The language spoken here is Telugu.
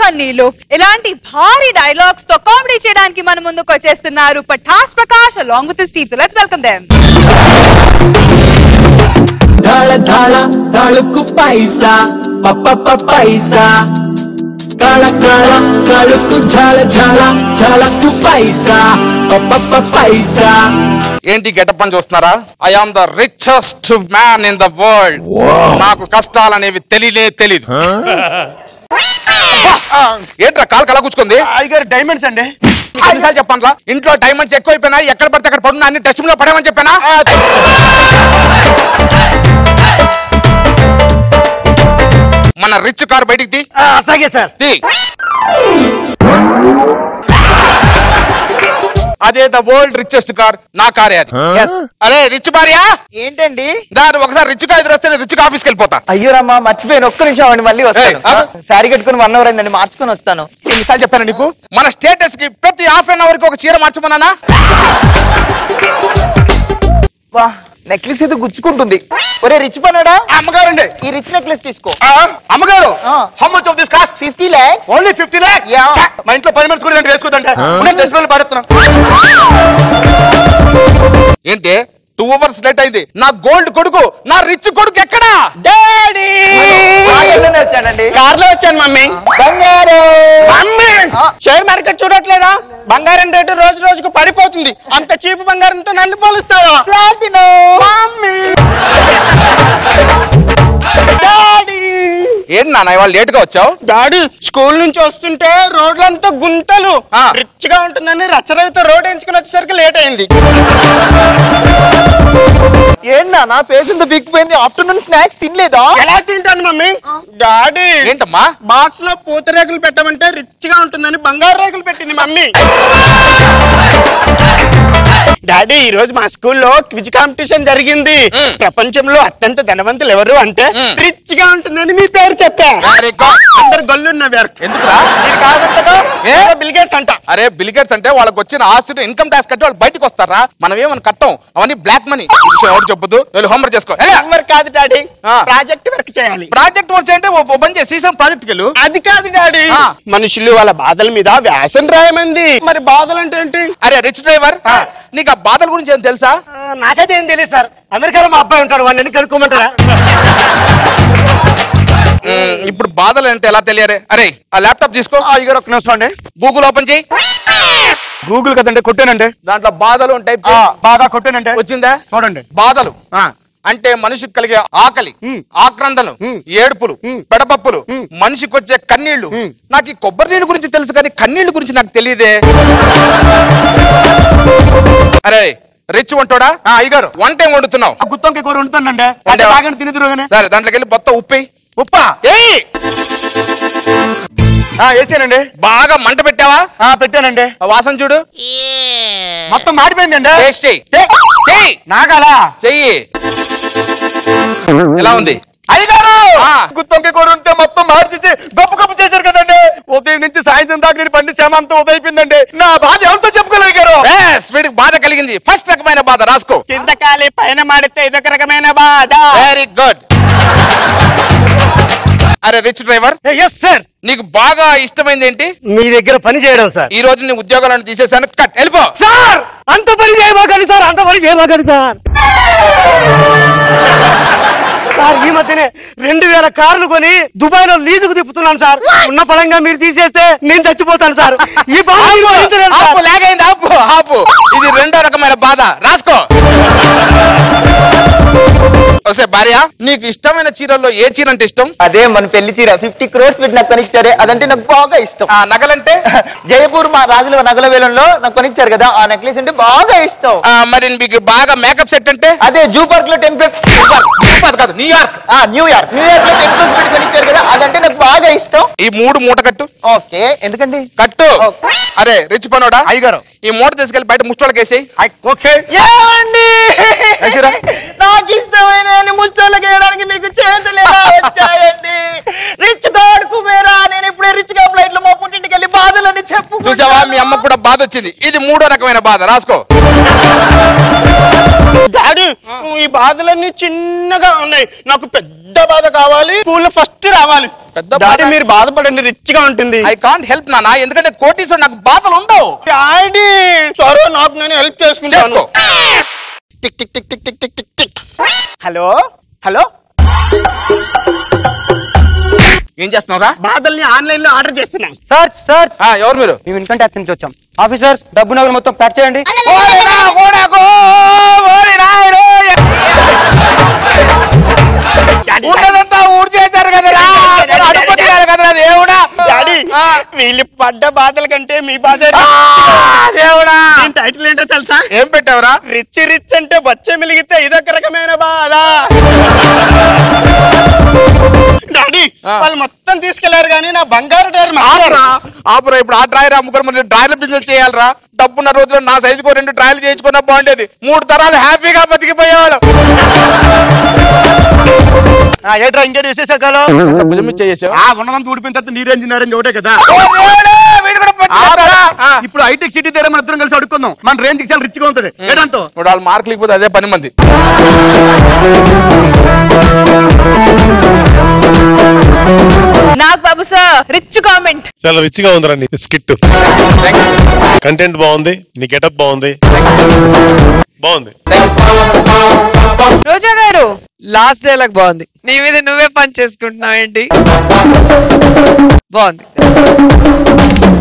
బన్నీలు ఇలాంటి భారీ డైలాగ్స్ తో కామెడీ చేయడానికి మన ముందుకు వచ్చేస్తున్నారు Pataas Prakash along with team so let's welcome them ధళ ధళ తళుకు పైసా పప్ప పైసా కళ కళ కళుకు ఝల ఝల ఝలకు పైసా పప్ప పైసా ఏంటి గెటప్ అని చూస్తున్నారా I am the richest man in the world నాకు కష్టాలు అనేవి తెలియనే తెలీదు అబ్బా! ఏంట్రా కాలు కలా కూర్చుకుంది అయ్యగారు డైమండ్స్ అండి ఎన్నిసార్లు చెప్పాను ఇంట్లో డైమండ్స్ ఎక్కువైపోయినా ఎక్కడ పడితే అక్కడ పడున్నా అన్ని టెస్ట్ లో పడేమని చెప్పానా మన రిచ్ కార్ బయటికి తీ అలాగే సార్ తీ అదే ద వరల్డ్ రిచెస్ట్ కార్ నా కారే అది Yes. అరే రిచ్ భార్య ఏంటండి దాని ఒకసారి రిచ్ గా ఎదురొస్తే రిచ్ గా ఆఫీస్కి వెళ్ళిపోతా అయ్యో రమ్మా మర్చిపోయాను ఒక్క నిమిషం అండి మళ్ళీ వస్తాను ఏయ్, ఆగు. శారీ కట్టుకుని వన్ అవర్ అయిందండి మార్చుకొని వస్తాను ఎన్నిసార్లు చెప్పాను నీకు మన స్టేటస్ కి ప్రతి హాఫ్ అన్ అవర్ కి ఒక చీర మార్చమన్నానా వా నెక్లెస్ అయితే గుచ్చుకుంటుంది ఒరే రిచ్ పన్నాడా అమ్మగారండి ఈ రిచ్ నెక్లెస్ తీసుకో ఆ, అమ్మగారు ఆ. How much of this cost fifty lakhs only fifty lakhs Yeah. మా ఇంట్లో పని మంది కూడా వేసుకోదంటే టెస్ట్ రోజులు పడుతున్నాం ఏంటి టూ అవర్స్ లేట్ అయింది నా గోల్డ్ కొడుకు నా రిచ్ కొడుకు ఎక్కడా డాడీ వచ్చానండి కార్ లో వచ్చాను మమ్మీ బంగారు మమ్మీ ఆ. షేర్ మార్కెట్ చూడట్లేదా బంగారం రేటు రోజు రోజుకు పడిపోతుంది అంత చీప్ బంగారంతో నన్ను పోలుస్తావా ప్లాటినం మమ్మీ డాడీ ఏంటి నాన్న ఇవాళ లేట్ గా వచ్చావు డాడీ స్కూల్ నుంచి వస్తుంటే రోడ్లంతా గుంతలు ఆ. రిచ్ గా ఉంటుందని రచ్చరవితో రోడ్ ఎంచుకుని వచ్చేసరికి లేట్ అయింది ఏంటన్నా నా ఫేస్ ఇంత బిగిపోయింది ఆఫ్టర్నూన్ స్నాక్స్ తినలేదా ఎలా తింటాను మమ్మీ డాడీ ఏంటమ్మా బాక్స్ లో పూతరేకులు పెట్టమంటే రిచ్ గా ఉంటుందని బంగారు రేకులు పెట్టింది మమ్మీ డాడీ ఈ రోజు మా స్కూల్లో క్విజ్ కాంపిటీషన్ జరిగింది మ్. ప్రపంచంలో అత్యంత ధనవంతులు ఎవరు అంటే మ్. రిచ్ గా ఉంటుందని మీ పేరు చెప్పా Very good. అందరు గొల్లు నవ్వారు ఎందుకురా మీరు కాదంతగా ఏ? బిల్గేట్స్ అంట అరే బిలిగేట్స్ అంటే వాళ్ళకి వచ్చిన ఆస్తులు ఇన్కమ్ ట్యాక్స్ కట్టి వాళ్ళు బయటకు వస్తారా మనం ఏమని కట్టం అవన్నీ బ్లాక్ మనీ ఎవరు చెప్పొద్దు వెళ్ళి హోంవర్క్ చేసుకో వర్క్ కాదు డాడీ ఆ. ప్రాజెక్ట్ వర్క్ చేయాలి ప్రాజెక్ట్ వర్క్ అంటే ఓ ఓ పని చేసి సీజన్ ప్రాజెక్ట్ వెళ్ళు అది కాదు డాడీ ఆ. మనుషులు వాళ్ళ బాధల మీద వ్యాసం రాయమంది మరి బాధలు అంటే ఏంటి అరే రిచ్ డ్రైవర్ నీకు ఆ బాధల గురించి ఏం తెలుసా నాకైతే ఏం తెలియదు సార్ అమెరికాలో మా అబ్బాయి ఉంటాడు వాడిని కనుక్కోమంటారా మ్, ఇప్పుడు బాధలు అంటే ఎలా తెలియరే అరే ఆ ల్యాప్టాప్ తీసుకో అయ్యగారు ఒక నిమిషం అండి గూగుల్ ఓపెన్ చేయి గూగుల్ కదండి కొట్టానండి దాంట్లో బాధలు ఉంటాయి ఆ, బాగా కొట్టానండి వచ్చిందా చూడండి బాధలు ఆ, అంటే మనిషికి కలిగే ఆకలి మ్. ఆక్రందలు మ్. ఏడుపులు మ్. పెడపప్పులు మ్. మనిషికి వచ్చే కన్నీళ్లు మ్. నాకు ఈ కొబ్బరి నీళ్ళు గురించి తెలుసు కానీ కన్నీళ్ల గురించి నాకు తెలియదే అరే రిచ్ వంటోడా ఆ, అయ్యగారు వంట ఏం వండుతున్నావు ఆ గుత్తొంకాయ కూర వండుతానండి అది వండావా? బాగా తినదురుగానే సరే దాంట్లోకి వెళ్ళి మొత్తం ఉప్పి ఉప్పా ఏయ్ ఆ, వేసానండి బాగా మంట పెట్టావా ఆ, పెట్టానండి ఆ వాసన చూడు మొత్తం మాడిపోయిందండి టేస్ట్ చెయ్యి చెయ్యి నాగాలా చెయ్యి ఎలా ఉంది అయ్యగారు ఆ. గుత్తొంకాయ కూర ఉంటే మొత్తం మార్చేసి గొప్ప గొప్ప చేశారు కదండి ఉదయం నుంచి సాయంత్రం దాకా నేను పండి శ్రమ అంతా ఉదయిపోయిందండి నా బాధ ఎవరితో చెప్పుకోలేగారు Yes, వీడికి బాధ కలిగింది ఫస్ట్ రకమైన బాధ రాసుకో కింద కాలి పైన మాడితే ఇదొక రకమైన బాధ వెరీ గుడ్ అరే రిచ్ డ్రైవర్ ఎస్ సార్ నీకు బాగా ఇష్టమైంది ఏంటి మీ దగ్గర పని చేయడం సార్ ఈ రోజు నీ ఉద్యోగాలను తీసేసాను కట్ వెళ్ళిపో సార్ అంత పని చేయబాకండి సార్ అంత పని చేయబాకండి సార్ సార్ ఈ మధ్యనే రెండు వేల కార్లు కొని దుబాయ్ లో లీజుకు తిప్పుతున్నాను సార్ ఉన్న పడంగా మీరు తీసేస్తే నేను చచ్చిపోతాను సార్ ఈ బాధ మీరు భరించలేరు సార్. ఆపు లాగైంది ఆపు ఆపు ఇది రెండో రకమైన బాధ రాసుకో వస్తే భార్య నీకు ఇష్టమైన చీరల్లో ఏ చీర అంటే ఇష్టం అదే మన పెళ్లి చీర ఫిఫ్టీ క్రోర్స్ పెట్టి నాకు కొనిచ్చారే అదంటే నాకు బాగా ఇష్టం ఆ నగలంటే జయపూర్ మా రాజుల నగల వేలంలో నాకు కొనిచ్చారు కదా ఆ నెక్లెస్ అంటే బాగా ఇష్టం ఆ, మరి మీకు బాగా మేకప్ సెట్ అంటే అదే జూ పార్క్ లో టెంపుల్ అది కాదు న్యూయార్క్ ఆ న్యూయార్క్ న్యూయార్క్ లో టెంపుల్స్ పెట్టి కొనిచ్చారు కదా అదంటే నాకు బాగా ఇష్టం ఈ మూడు మూట కట్టు ఓకే ఎందుకండి కట్టు ఓకే. అరే రిచ్ పనోడా అయ్యగారు ఈ మూట తీసుకెళ్లి బయట ముష్టోళ్ళకేసి ఓకే ఏమండి వేసిరా. నాకు ఇష్టమైన ముచ్చోళ్ళకి వేయడానికి మీకు చేతులు ఎలా వచ్చాయండి రిచ్ గాడ్ కుబేరా నేను ఇప్పుడే రిచ్ గా ఫ్లైట్ లో మా పుట్టింటికి వెళ్ళి బాధలని చెప్పు చూసావా మీ అమ్మకు కూడా బాధ వచ్చింది ఇది మూడో రకమైన బాధ రాసుకో డాడీ ఈ బాధలన్నీ చిన్నగా ఉన్నాయి నాకు పెద్ద బాధ కావాలి స్కూల్లో ఫస్ట్ రావాలి పెద్ద డాడీ బాధ. మీరు బాధపడండి రిచ్ గా ఉంటుంది ఐ కాంట్ హెల్ప్ నానా ఎందుకంటే కోటీశ్వరుడు నాకు బాధలు ఉండవు డాడీ సరే నాకు నేను హెల్ప్ చేసుకుంటాను చేసుకో tick tick tick tick tick tick tick tick hello hello ఏం చేస్తున్నావురా బాధల్ని ఆన్లైన్ లో ఆర్డర్ చేస్తున్నాం సార్ సార్ ఆ, ఎవరు మీరు మేము ఇన్కమ్ ట్యాక్స్ నుంచి వచ్చాం ఆఫీసర్స్ డబ్బు నగలు మొత్తం ప్యాక్ చేయండి ఓడిరా, ఓడాకో, ఓడిరా, ఇరో. ఉన్నదంతా ఊడి చేశారు కదరా నేను అడుపు తీయాలి కదరా దేవుడా డాడీ ఆ, వీళ్ళు పడ్డ బాధల కంటే మీ బాధ ఆ, దేవుడా దీని టైటిల్ ఏంటో తెలుసా ఏం పెట్టావురా రిచ్ రిచ్ అంటే బచ్చ మిలిగితే ఇదొక రకమైన బాధ డాడీ ఆ. వాళ్ళు మొత్తం తీసుకెళ్లారు కానీ నా బంగారు డైర్ ఆపురా ఆపురా ఇప్పుడు ఆ డ్రాయర్ అమ్ముకొని మన డ్రాయర్ల బిజినెస్ చేయాలరా డబ్బున్న రోజుల్లో నా సైజుకు రెండు డ్రాయర్లు చేయించుకున్నా బాగుండేది మూడు తరాలు హ్యాపీగా బతికిపోయేవాళ్ళు ఏట్రా ఇంకేటి విశేషాలు భుజం చేసావు ఆ ఉన్నదంతా ఊడిపోయిన తర్వాత నీ రేంజ్ నా రేంజ్ ఒకటే కదా వీడు కూడా పచ్చి చేస్తాడా? ఆ. ఇప్పుడు హైటెక్ సిటీ దగ్గర మన ఇద్దరం కలిసి అడుక్కుందాం మన రేంజ్ చాలా రిచ్ గా ఉంటది ఏడంతో ఇప్పుడు వాళ్ళు మార్కులు ఇకపోతే అదే పని మంది Nag Babu sir rich comment చాలా రిచ్ గా ఉందిరా నీ స్కిట్ కంటెంట్ బాగుంది నీ గెటప్ బాగుంది బాగుంది రోజా గారు లాస్ట్ డైలాగ్ బాగుంది నీ మీద నువ్వే పని చేసుకుంటున్నావు ఏంటి బాగుంది